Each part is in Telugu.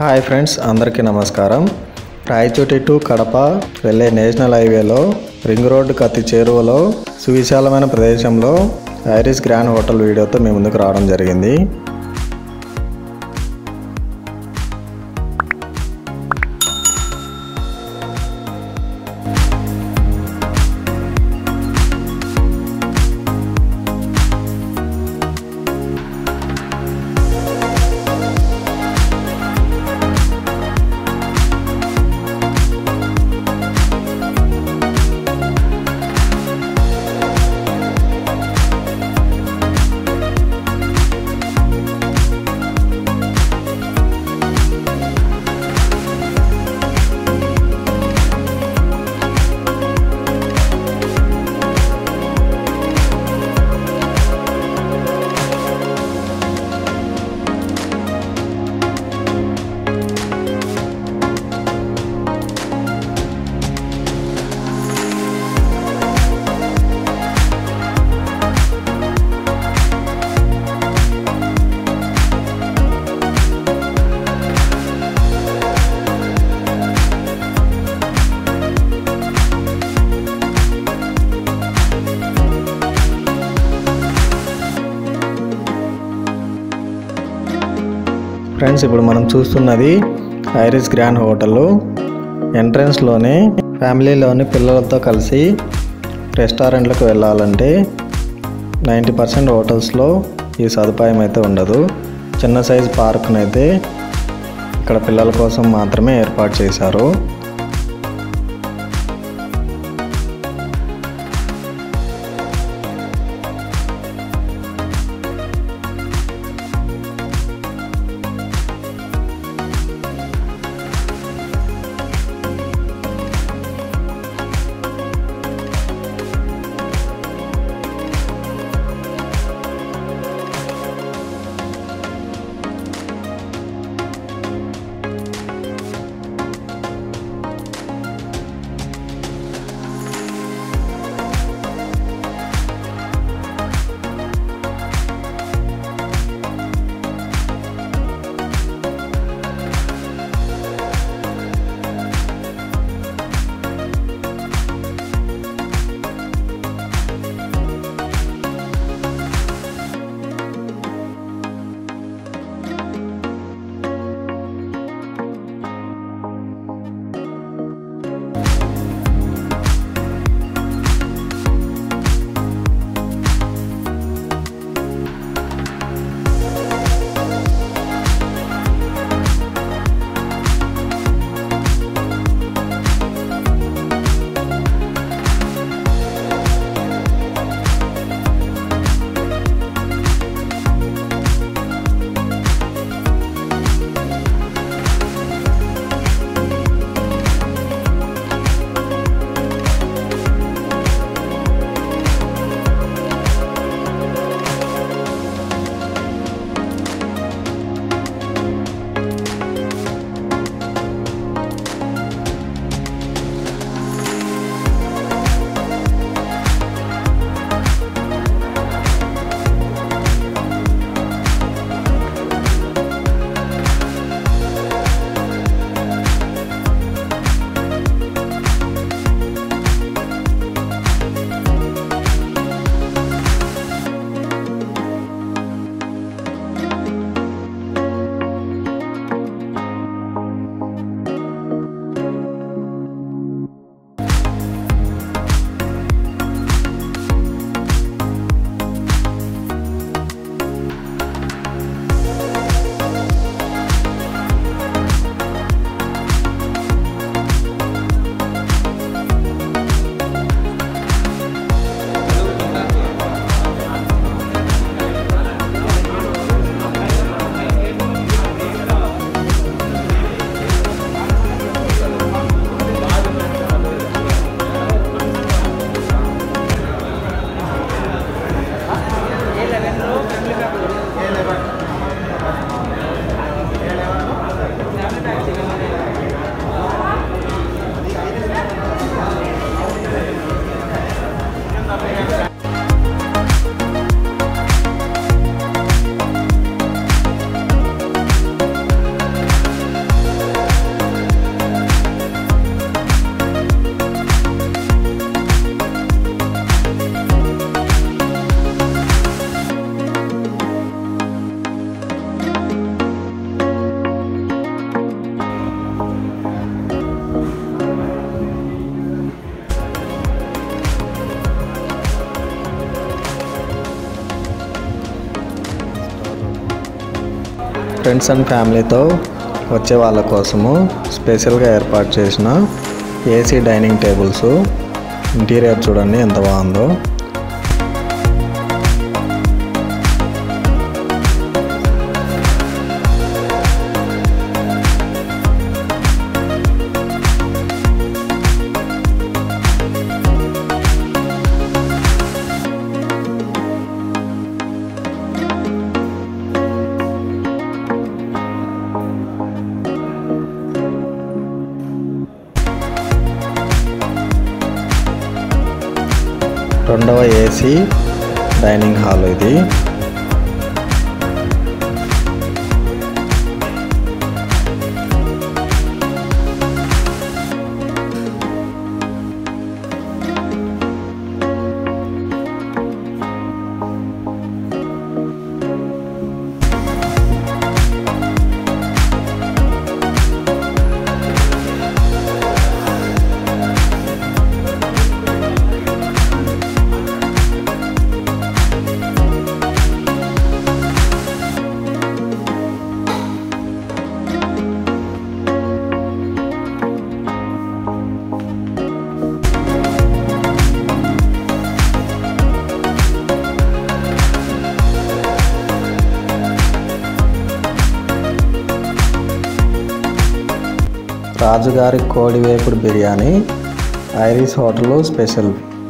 హాయ్ ఫ్రెండ్స్ అందరికీ నమస్కారం రాయచోటి టు కడప వెళ్ళే నేషనల్ హైవేలో రింగ్ రోడ్డు కత్తి చేరువలో సువిశాలమైన ప్రదేశంలో ఐరిస్ గ్రాండ్ హోటల్ వీడియోతో మీ ముందుకు రావడం జరిగింది ఫ్రెండ్స్ ఇప్పుడు మనం చూస్తున్నది ఐరిస్ గ్రాండ్ హోటల్ ఎంట్రన్స్లోనే ఫ్యామిలీలోని పిల్లలతో కలిసి రెస్టారెంట్లకు వెళ్ళాలంటే నైంటీ పర్సెంట్ హోటల్స్లో ఈ సదుపాయం అయితే ఉండదు చిన్న సైజ్ పార్క్నైతే ఇక్కడ పిల్లల కోసం మాత్రమే ఏర్పాటు చేశారు ఫ్రెండ్స్ అండ్ ఫ్యామిలీతో వచ్చే వాళ్ళ కోసము స్పెషల్గా ఏర్పాటు చేసిన ఏసీ డైనింగ్ టేబుల్స్ ఇంటీరియర్ చూడండి ఎంత బాగుందో రెండవ ఏసీ డైనింగ్ హాల్ ఇది రాజుగారి కోడి వేపుడు బిర్యానీ ఐరిస్ హోటల్ స్పెషల్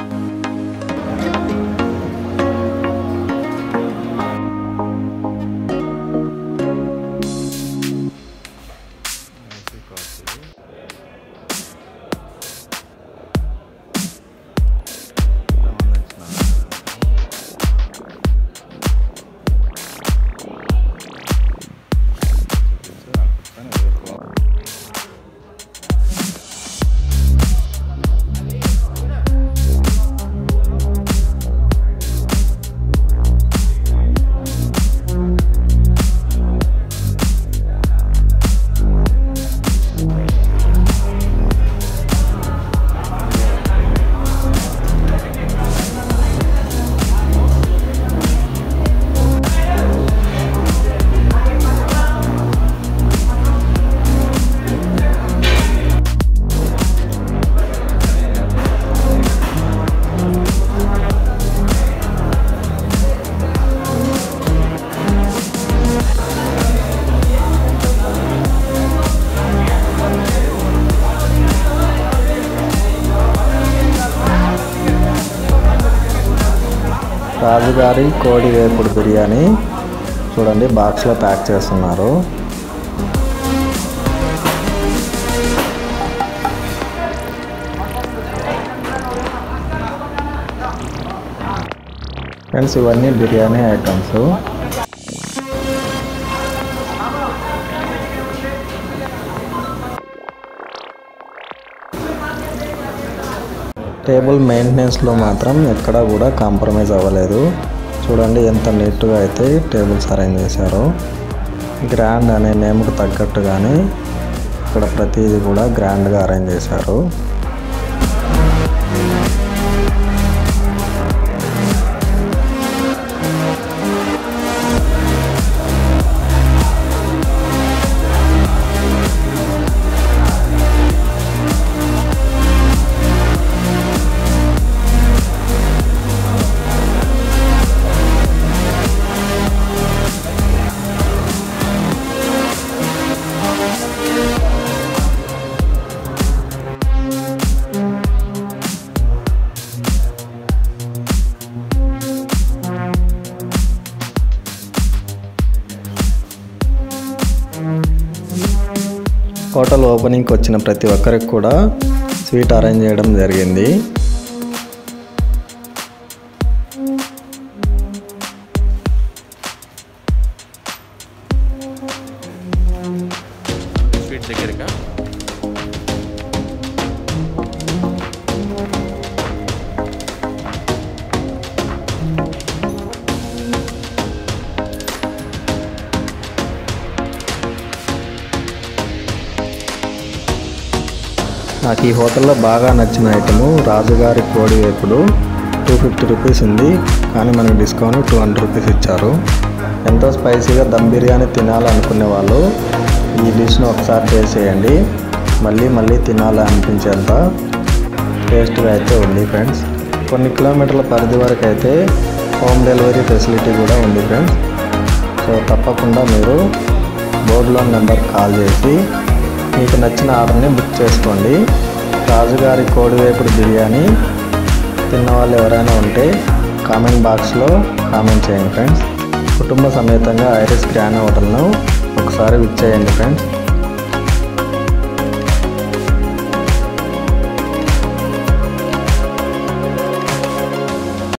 రాజుగారి కోడి వేపుడు బిర్యానీ చూడండి బాక్స్లో ప్యాక్ చేస్తున్నారు ఫ్రెండ్స్ ఇవన్నీ బిర్యానీ ఐటమ్స్ టేబుల్ మెయింటెనెన్స్లో మాత్రం ఎక్కడా కూడా కాంప్రమైజ్ అవ్వలేదు చూడండి ఎంత నీట్గా అయితే టేబుల్స్ అరేంజ్ చేశారో గ్రాండ్ అనే నేమ్కి తగ్గట్టుగానే ఇక్కడ ప్రతిదీ కూడా గ్రాండ్గా అరేంజ్ చేశారు హోటల్ ఓపెనింగ్కి వచ్చిన ప్రతి ఒక్కరికి కూడా స్వీట్ అరేంజ్ చేయడం జరిగింది స్వీట్ దగ్గరగా నాకు ఈ హోటల్లో బాగా నచ్చిన ఐటము రాజుగారి కోడి వేపుడు టూ ఫిఫ్టీ రూపీస్ ఉంది కానీ మనకి డిస్కౌంట్ టూ హండ్రెడ్ రూపీస్ ఇచ్చారు ఎంతో స్పైసీగా దమ్ బిర్యానీ తినాలనుకునే వాళ్ళు ఈ డిష్ను ఒకసారి టేస్ట్ చేయండి మళ్ళీ మళ్ళీ తినాలనిపించేంత టేస్ట్గా అయితే ఉంది ఫ్రెండ్స్ కొన్ని కిలోమీటర్ల పరిధి వరకు అయితే హోమ్ డెలివరీ ఫెసిలిటీ కూడా ఉంది ఫ్రెండ్స్ సో తప్పకుండా మీరు బోర్డులో నెంబర్ కాల్ చేసి మీకు నచ్చిన ఆర్డర్ని బుక్ చేసుకోండి రాజుగారి కోడివేపుడు బిర్యానీ తిన్న వాళ్ళు ఎవరైనా ఉంటే కామెంట్ బాక్స్లో కామెంట్ చేయండి ఫ్రెండ్స్ కుటుంబ సమేతంగా ఐరిస్ గ్రాండ్ హోటల్ను ఒకసారి విచ్చేయండి ఫ్రెండ్స్